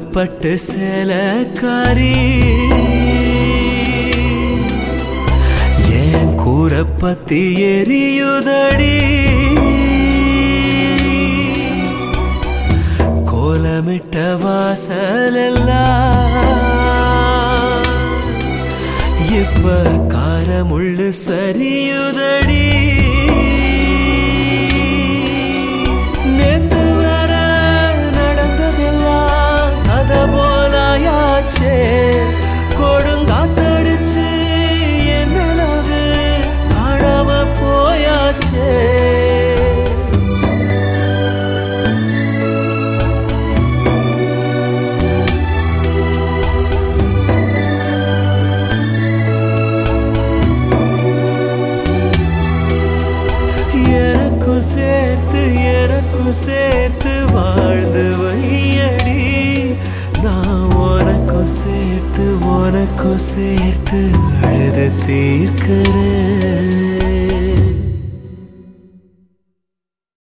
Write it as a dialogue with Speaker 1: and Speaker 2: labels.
Speaker 1: பட்டு சேலக்காரி ஏன் கூற பத்தி எரியுதடி கோலமிட்ட வாசலெல்லாம் இப்ப காரமுள்ளு சரியுதடி நேத்து வர நடந்ததெல்லாம் கதை போலாயாச்சே கொடுங்காத்தடிச்சு என் நிலவு காணாம போயாச்சே எனக்கும் சேர்த்து எனக்கும் சேர்த்து வாழ்ந்து வையடி நான் உனக்கும் சேர்த்து உனக்கும் சேர்த்து அழுது தீர்க்கிறேன்